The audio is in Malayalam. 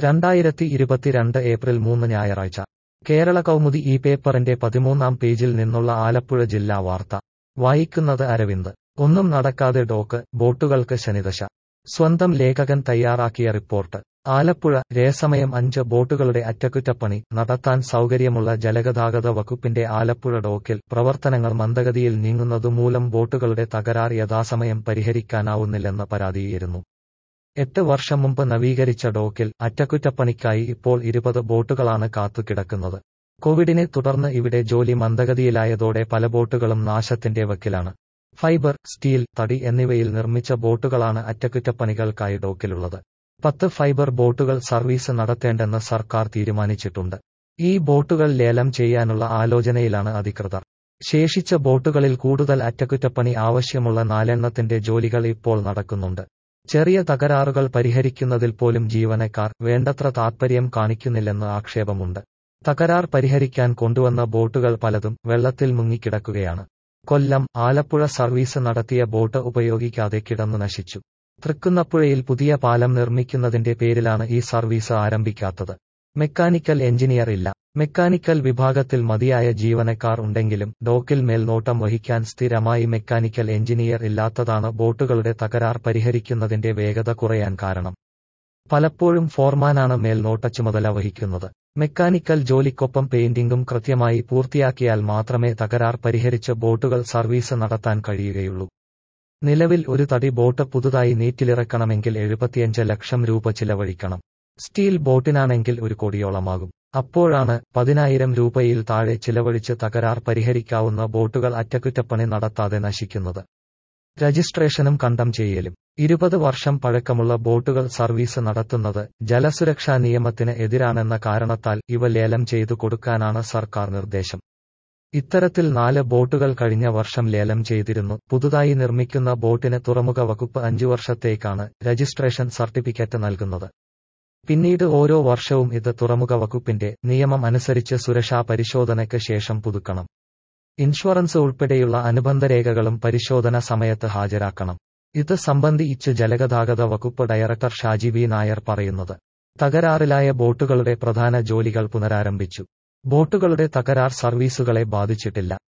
രണ്ടായിരത്തി ഇരുപത്തിരണ്ട് ഏപ്രിൽ മൂന്ന് ഞായറാഴ്ച കേരള കൗമുദി ഈ പേപ്പറിന്റെ പതിമൂന്നാം പേജിൽ നിന്നുള്ള ആലപ്പുഴ ജില്ലാ വാർത്ത വായിക്കുന്നത് അരവിന്ദ് ഒന്നും നടക്കാതെ ഡോക്ക് ബോട്ടുകൾക്ക് ശനിദശ സ്വന്തം ലേഖകൻ തയ്യാറാക്കിയ റിപ്പോർട്ട് ആലപ്പുഴ രേസമയം അഞ്ച് ബോട്ടുകളുടെ അറ്റകുറ്റപ്പണി നടത്താൻ സൗകര്യമുള്ള ജലഗതാഗത വകുപ്പിന്റെ ആലപ്പുഴ ഡോക്കിൽ പ്രവർത്തനങ്ങൾ മന്ദഗതിയിൽ നീങ്ങുന്നതുമൂലം ബോട്ടുകളുടെ തകരാർ യഥാസമയം പരിഹരിക്കാനാവുന്നില്ലെന്ന് പരാതിയിരുന്നു എട്ട് വർഷം മുമ്പ് നവീകരിച്ച ഡോക്കിൽ അറ്റകുറ്റപ്പണിക്കായി ഇപ്പോൾ ഇരുപത് ബോട്ടുകളാണ് കാത്തുകിടക്കുന്നത് കോവിഡിനെ തുടർന്ന് ഇവിടെ ജോലി മന്ദഗതിയിലായതോടെ പല ബോട്ടുകളും നാശത്തിന്റെ വക്കിലാണ് ഫൈബർ സ്റ്റീൽ തടി എന്നിവയിൽ നിർമ്മിച്ച ബോട്ടുകളാണ് അറ്റകുറ്റപ്പണികൾക്കായി ഡോക്കിലുള്ളത് പത്ത് ഫൈബർ ബോട്ടുകൾ സർവീസ് നടത്തേണ്ടെന്ന് സർക്കാർ തീരുമാനിച്ചിട്ടുണ്ട് ഈ ബോട്ടുകൾ ലേലം ചെയ്യാനുള്ള ആലോചനയിലാണ് അധികൃതർ ശേഷിച്ച ബോട്ടുകളിൽ കൂടുതൽ അറ്റകുറ്റപ്പണി ആവശ്യമുള്ള നാലെണ്ണത്തിന്റെ ജോലികൾ ഇപ്പോൾ നടക്കുന്നുണ്ട് ചെറിയ തകരാറുകൾ പരിഹരിക്കുന്നതിൽ പോലും ജീവനക്കാർ വേണ്ടത്ര താത്പര്യം കാണിക്കുന്നില്ലെന്ന് ആക്ഷേപമുണ്ട് തകരാർ പരിഹരിക്കാൻ കൊണ്ടുവന്ന ബോട്ടുകൾ പലതും വെള്ളത്തിൽ മുങ്ങിക്കിടക്കുകയാണ് കൊല്ലം ആലപ്പുഴ സർവീസ് നടത്തിയ ബോട്ട് ഉപയോഗിക്കാതെ കിടന്നു നശിച്ചു തൃക്കുന്നപ്പുഴയിൽ പുതിയ പാലം നിർമ്മിക്കുന്നതിന്റെ പേരിലാണ് ഈ സർവീസ് ആരംഭിക്കാത്തത് മെക്കാനിക്കൽ എഞ്ചിനീയർ ഇല്ല മെക്കാനിക്കൽ വിഭാഗത്തിൽ മതിയായ ജീവനക്കാർ ഉണ്ടെങ്കിലും ഡോക്കിൽ മേൽനോട്ടം വഹിക്കാൻ സ്ഥിരമായി മെക്കാനിക്കൽ എഞ്ചിനീയർ ഇല്ലാത്തതാണ് ബോട്ടുകളുടെ തകരാർ പരിഹരിക്കുന്നതിന്റെ വേഗത കുറയാൻ കാരണം പലപ്പോഴും ഫോർമാനാണ് മേൽനോട്ട ചുമതല വഹിക്കുന്നത് മെക്കാനിക്കൽ ജോലിക്കൊപ്പം പെയിന്റിംഗും കൃത്യമായി പൂർത്തിയാക്കിയാൽ മാത്രമേ തകരാർ പരിഹരിച്ച് ബോട്ടുകൾ സർവീസ് നടത്താൻ കഴിയുകയുള്ളൂ നിലവിൽ ഒരു തടി ബോട്ട് പുതുതായി നീറ്റിലിറക്കണമെങ്കിൽ എഴുപത്തിയഞ്ച് ലക്ഷം രൂപ ചിലവഴിക്കണം സ്റ്റീൽ ബോട്ടിനാണെങ്കിൽ ഒരു കോടിയോളമാകും അപ്പോഴാണ് പതിനായിരം രൂപയിൽ താഴെ ചിലവഴിച്ച് തകരാർ പരിഹരിക്കാവുന്ന ബോട്ടുകൾ അറ്റകുറ്റപ്പണി നടത്താതെ നശിക്കുന്നത് രജിസ്ട്രേഷനും കണ്ടം ചെയ്യലും ഇരുപത് വർഷം പഴക്കമുള്ള ബോട്ടുകൾ സർവീസ് നടത്തുന്നത് ജലസുരക്ഷാ നിയമത്തിന് എതിരാണെന്ന കാരണത്താൽ ഇവ ലേലം ചെയ്തു കൊടുക്കാനാണ് സർക്കാർ നിർദ്ദേശം ഇത്തരത്തിൽ നാല് ബോട്ടുകൾ കഴിഞ്ഞ വർഷം ലേലം ചെയ്തിരുന്നു പുതുതായി നിർമ്മിക്കുന്ന ബോട്ടിന് തുറമുഖ വകുപ്പ് അഞ്ചു വർഷത്തേക്കാണ് രജിസ്ട്രേഷൻ സർട്ടിഫിക്കറ്റ് നൽകുന്നത് പിന്നീട് ഓരോ വർഷവും ഇത് തുറമുഖ വകുപ്പിന്റെ നിയമം അനുസരിച്ച് സുരക്ഷാ പരിശോധനയ്ക്ക് ശേഷം പുതുക്കണം ഇൻഷുറൻസ് ഉൾപ്പെടെയുള്ള അനുബന്ധ രേഖകളും പരിശോധന സമയത്ത് ഹാജരാക്കണം ഇത് സംബന്ധിച്ച് ജലഗതാഗത വകുപ്പ് ഡയറക്ടർ ഷാജി വി നായർ പറയുന്നത് തകരാറിലായ ബോട്ടുകളുടെ പ്രധാന ജോലികൾ പുനരാരംഭിച്ചു ബോട്ടുകളുടെ തകരാർ സർവീസുകളെ ബാധിച്ചിട്ടില്ല